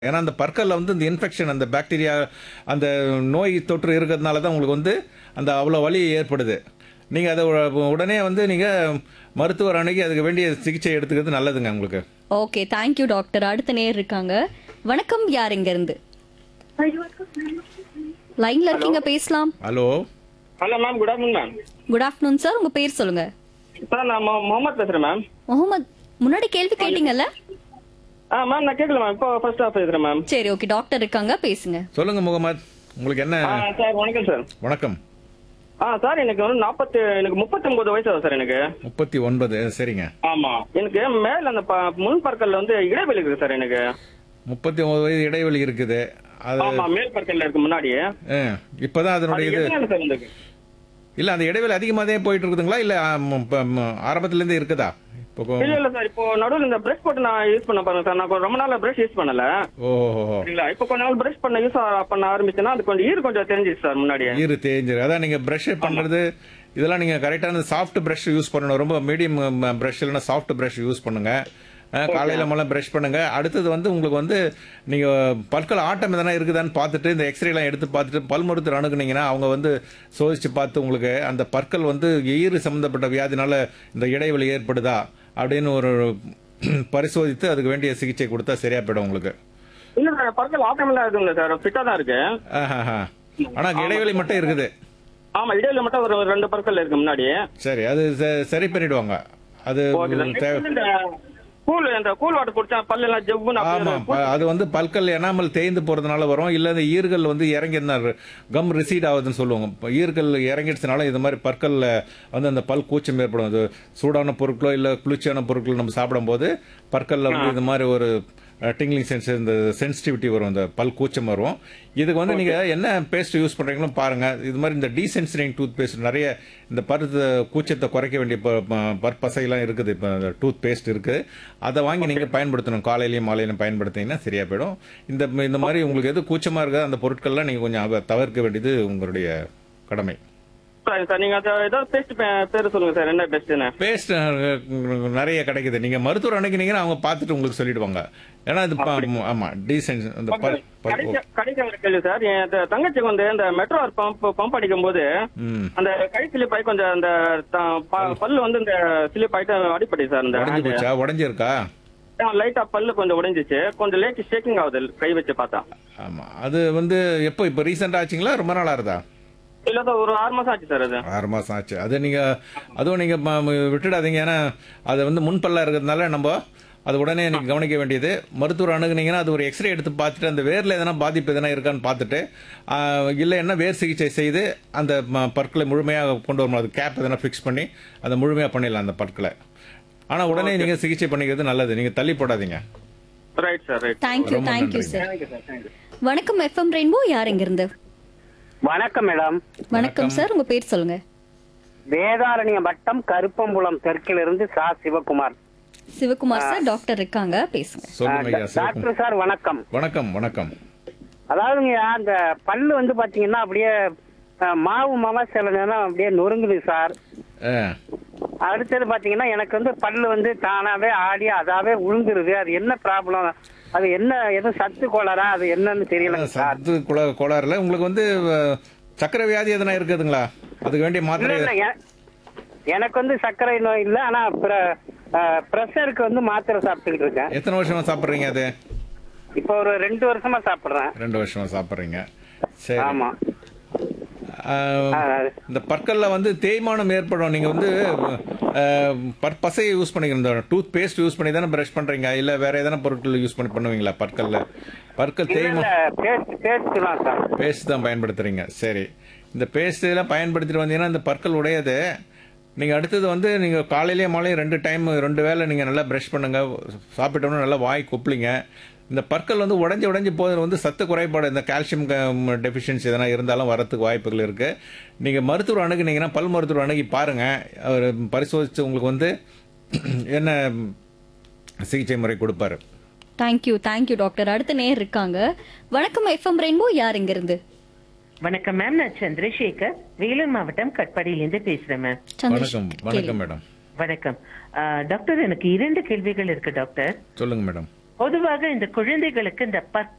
ஏன்னா அந்த பற்கல்ல வந்து இந்த இன்ஃபெக்ஷன் அந்த பாக்டீரியா அந்த நோய் தொற்று இருக்கிறதுனால தான் உங்களுக்கு வந்து அந்த அவ்வளோ வலி ஏற்படுது நீங்கள் அதை உ- உடனே வந்து நீங்கள் மருத்துவர் அணுகி அதுக்கு வேண்டிய சிகிச்சை எடுத்துக்கிறது நல்லதுங்க உங்களுக்கு ஓகே தேங்க்யூ டாக்டர் அடுத்த நேர் இருக்காங்க வணக்கம் யார் இங்க இருந்து லைன்ல இருக்கீங்க பேசலாம் hello hello ma'am good afternoon ma'am good afternoon sir உங்க பேர் சொல்லுங்க சார் நான் மொ- முகமது பேசுறேன் மேம் முகமது முன்னாடி கேள்வி கேட்டீங்கல்ல ஆ மேம் நான் கேட்கல மேம் இப்போ ஃபர்ஸ்ட் ஆஃப் பேசுறேன் மேம் சரி ஓகே டாக்டர் இருக்காங்க பேசுங்க சொல்லுங்க முகமது உங்களுக்கு என்ன ஆ சார் வணக்கம் சார் வணக்கம் ஆ சார் எனக்கு வந்து நாற்பத்தி எனக்கு முப்பத்தொன்பது வயசு ஆகுது சார் எனக்கு முப்பத்தி ஒன்பது சரிங்க ஆமா எனக்கு மேல அந்த ப- முன் பற்கல்ல வந்து இடைவெளி இருக்கு சார் எனக்கு முப்பத்தி ஒன்பது வயது இடைவெளி இருக்குது அது ஆமா மேல் பற்கல்ல இருக்கு முன்னாடி ஆ, இப்பதான் அது அதனுடைய இது எதனால சார் வந்திருக்கு இல்ல அந்த இடைவெளி அதிகமாகவே போயிட்டு இருக்குதுங்களா இல்ல ஆம், இப்ப, ம், ஆரம்பத்துல இருந்தே இருக்குதா இப்போ கொ- இல்ல இல்ல சார் இப்போ நடுவில் இந்த பிரஷ் போட்டு நான் யூஸ் பண்ண பாருங்க சார் நான் ரொம்ப நாளா பிரஷ் யூஸ் பண்ணல ஓஹோ சரிங்களா இப்போ கொஞ்ச நாள் பிரஷ் பண்ண யூஸ் பண்ண ஆரம்பிச்சேன்னா அது கொஞ்சம் ஈர் கொஞ்சம் தெரிஞ்சிச்சு சார் முன்னாடி ஈரு தேஞ்சிரு அதான் நீங்க பிரஷ் பண்றது இதெல்லாம் நீங்க கரெக்டான சாஃப்ட் பிரஷ் யூஸ் பண்ணணும் ரொம்ப மீடியம் பிரஷ் இல்லைன்னா சாஃப்ட் பிரஷ் யூஸ் பண்ணுங்க அஹ், காலையில முதல்ல பிரஷ் பண்ணுங்க அடுத்தது வந்து உங்களுக்கு வந்து நீங்க பற்கள் ஆட்டம் எதனா இருக்குதான்னு பார்த்துட்டு இந்த எக்ஸ்ரே எல்லாம் எடுத்து பார்த்துட்டு பல் மருத்துவர் அணுகுனீங்கன்னா அவங்க வந்து சோதிச்சு பார்த்து உங்களுக்கு அந்த பற்கள் வந்து ஈறு சம்பந்தப்பட்ட வியாதினால இந்த இடைவெளி ஏற்படுதா அப்படின்னு ஒரு பரிசோதித்து அதுக்கு வேண்டிய சிகிச்சை கொடுத்தா சரியா போயிடும் உங்களுக்கு இல்ல சார் பற்கள் ஆட்டமெல்லாம் இருக்குங்க சார் ஃபிட்டா தான் இருக்கு ஆஹாஹா. ஆனா இடைவெளி மட்டும் இருக்குது ஆமா இடையில மட்டும் ஒரு ரெண்டு பற்கள் இருக்கு முன்னாடி சரி அது ச- சரி பண்ணிடுவாங்க அது ஓகே சார் தேவை Next வந்து இந்த கூல் இந்த கூல் வாட்டர் குடிச்சா பல்லு எல்லாம் ஜவ்வுன்னு ஆமா அப்படியே ப- அது வந்து பல்கள் எனாமல் தேய்ந்து போறதுனால வரும் இல்ல இந்த ஈர்கள் வந்து இறங்கி கம் ரிசீட் ஆகுதுன்னு சொல்லுவாங்க இப்ப ஈர்கள் இறங்கிடுச்சுனால இது மாதிரி பற்கள்ல வந்து அந்த பல் கூச்சம் ஏற்படும் அது சூடான பொருட்களோ இல்ல குளிர்ச்சியான பொருட்களோ நம்ம சாப்பிடும்போது பற்கள்ல வந்து இது மாதிரி ஒரு டிங்லிங் சென்ஸ் இந்த சென்சிட்டிவிட்டி வரும் இந்த பல் கூச்சம் வரும் இதுக்கு வந்து நீங்க என்ன பேஸ்ட் யூஸ் பண்றீங்களோ பாருங்க இது மாதிரி இந்த டீசென்சிட்டிங் டூத் பேஸ்ட் நிறைய இந்த பருத்த கூச்சத்தை குறைக்க வேண்டிய ப- ப- பற்பசையெல்லாம் இருக்குது இப்போ டூத் பேஸ்ட் இருக்கு அதை வாங்கி நீங்க பயன்படுத்தணும் காலையிலயும் மாலையிலும் பயன்படுத்தினீங்கன்னா சரியா போயிடும் இந்த இந்த மாதிரி உங்களுக்கு எது கூச்சமா இருக்கோ அந்த பொருட்கள்லாம் நீங்க கொஞ்சம் அவ- தவிர்க்க வேண்டியது உங்களுடைய கடமை சரி சார் நீங்க அது ஏதாவது பேஸ்ட் பேர் சொல்லுங்க சார் என்ன பெஸ்ட்னு பேஸ்ட் நிறைய கிடைக்குது நீங்க மருத்துவர் அணுகினீங்கன்னா அவங்க பார்த்துட்டு உங்களுக்கு சொல்லிடுவாங்க ஏன்னா இது ப- ஆமா டீசென்ட் அந்த பல் பல் கடைக்கு ஒரு கேள்வி சார் என் த- தங்கச்சிக்கு வந்து இந்த மெட்ரோ பம்ப் பம்ப் அடிக்கும் போது ம் அந்த கை ஸ்லிப் ஆகி கொஞ்சம் அந்த த- ப- பல்லு வந்து இந்த ஸ்லிப் ஆயிட்டு அடிப்படி சார் இந்த உடஞ்சு போச்சா உடஞ்சிருக்கா லைட்டா பல்லு கொஞ்சம் உடைஞ்சிச்சு கொஞ்சம் லேட் ஷேக்கிங் ஆகுது கை வச்சு பார்த்தா ஆமா அது வந்து எப்போ இப்போ ரீசெண்டா ஆச்சுங்களா ரொம்ப நாளா இருந்தா இல்ல சார் ஒரு ஆறு மாசம் ஆச்சு சார் அது ஆறு மாசம் ஆச்சு அது நீங்க அதுவும் நீங்க ம- ம- விட்டுடாதீங்க ஏன்னா அது வந்து முன்பல்லா இருக்கிறதுனால நம்ம அது உடனே நீங்க கவனிக்க வேண்டியது மருத்துவர் அணுகுனீங்கன்னா அது ஒரு எக்ஸ்ரே எடுத்து பார்த்துட்டு அந்த வேர்ல எதனா பாதிப்பு எதனா இருக்கான்னு பார்த்துட்டு ஆஹ், இல்லை என்ன வேர் சிகிச்சை செய்து அந்த ம- பற்களை முழுமையாக கொண்டு வரணும் அது கேப் எதனா ஃபிக்ஸ் பண்ணி அதை முழுமையாக பண்ணிடலாம் அந்த பற்களை ஆனா உடனே நீங்க சிகிச்சை பண்ணிக்கிறது நல்லது நீங்க தள்ளி போடாதீங்க ரைட் சார் ரைட் தேங்க்யூ ரொம்ப தேங்க்யூ நன்றிங்க. சார் தேங்க்யூ சார் தேங்க்யூ வணக்கம் எஃப்எம் ரெயின்போ யார் இங்க இருந்து வணக்கம் மேடம் வணக்கம் சார் உங்க பேர் சொல்லுங்க வேதாரண்யம் வட்டம் கருப்பம்புலம் தெற்கிலிருந்து சா சிவகுமார் சிவகுமார் சார் டாக்டர் இருக்காங்க பேசுங்க சொல்லுங்க ஐயா டாக்டர் சிவகுமார். சார் வணக்கம் வணக்கம் வணக்கம் அதாவதுங்க அந்த பல்லு வந்து பாத்தீங்கன்னா அப்படியே அஹ், மாவு மாவா சில நேரம் அப்படியே நொறுங்குது சார் ஆ, அடுத்தது பாத்தீங்கன்னா எனக்கு வந்து பல்லு வந்து தானாவே ஆடி அதாவே உழுந்துருது அது என்ன ப்ராப்ளம் அது என்ன எதுவும் சத்து கோளாறா அது என்னன்னு தெரியல சார் சத்து குள- கோளாறுல உங்களுக்கு வந்து அஹ், சக்கரை வியாதி எதனா இருக்குதுங்களா அதுக்கு வேண்டிய இல்ல மாத்திரை இல்ல எ- எனக்கு வந்து சர்க்கரை நோய் இல்ல ஆனா ப்ரெஷருக்கு வந்து மாத்திரை சாப்பிட்டுக்கிட்டு இருக்கேன் எத்தனை வருஷமா சாப்பிடுறீங்க அது இப்போ ஒரு ரெண்டு வருஷமா சாப்பிடுறேன் ரெண்டு வருஷமா சாப்பிடுறீங்க சரி ஆமா அஹ், ஆ, இந்த பற்கள்ல வந்து தேய்மானம் ஏற்படும் நீங்க வந்து அஹ், பற்பசையை யூஸ் பண்ணிக்கணும் டூத் பேஸ்ட் யூஸ் பண்ணி தானே பிரஷ் பண்றீங்க இல்ல வேற எதனா பொருட்கள் யூஸ் பண்ணி பண்ணுவீங்களா பற்கள்ல பற்கள் இல்ல தேய்மா இல்ல பேஸ்ட் பேஸ்ட் தான் சார் பேஸ்ட் தான் பயன்படுத்துறீங்க சரி இந்த பேஸ்ட் எல்லாம் பயன்படுத்திட்டு வந்தீங்கன்னா இந்த பற்கள் உடையது நீங்க அடுத்தது வந்து நீங்க காலையிலேயே மாலையும் ரெண்டு டைம் ரெண்டு வேளை நீங்க நல்லா பிரஷ் பண்ணுங்க சாப்பிட்டோம்னா நல்லா வாய் குப்பளிங்க இந்த பற்கள் வந்து உடஞ்சி உடஞ்சி போகிறது வந்து சத்து குறைபாடு இந்த கால்சியம் டெஃபிஷியன்சி எதனா இருந்தாலும் வரத்துக்கு வாய்ப்புகள் இருக்கு நீங்க மருத்துவர் அணுகுனீங்கன்னா பல் மருத்துவர் அணுகி பாருங்க அவர் பரிசோதிச்சு உங்களுக்கு வந்து என்ன சிகிச்சை முறை கொடுப்பாரு தேங்க்யூ தேங்க்யூ டாக்டர் அடுத்த நேர் இருக்காங்க வணக்கம் எஃப்எம் ரெயின்போ யார் இங்க இருந்து வணக்கம் மேம் நான் சந்திரசேகர் வேலூர் மாவட்டம் கட்பாடியிலிருந்து பேசுறேன் மேம் வணக்கம் வணக்கம் மேடம் வணக்கம் ஆ, டாக்டர் எனக்கு இரண்டு கேள்விகள் இருக்கு டாக்டர் சொல்லுங்க மேடம் பொதுவாக இந்த குழந்தைகளுக்கு இந்த பற்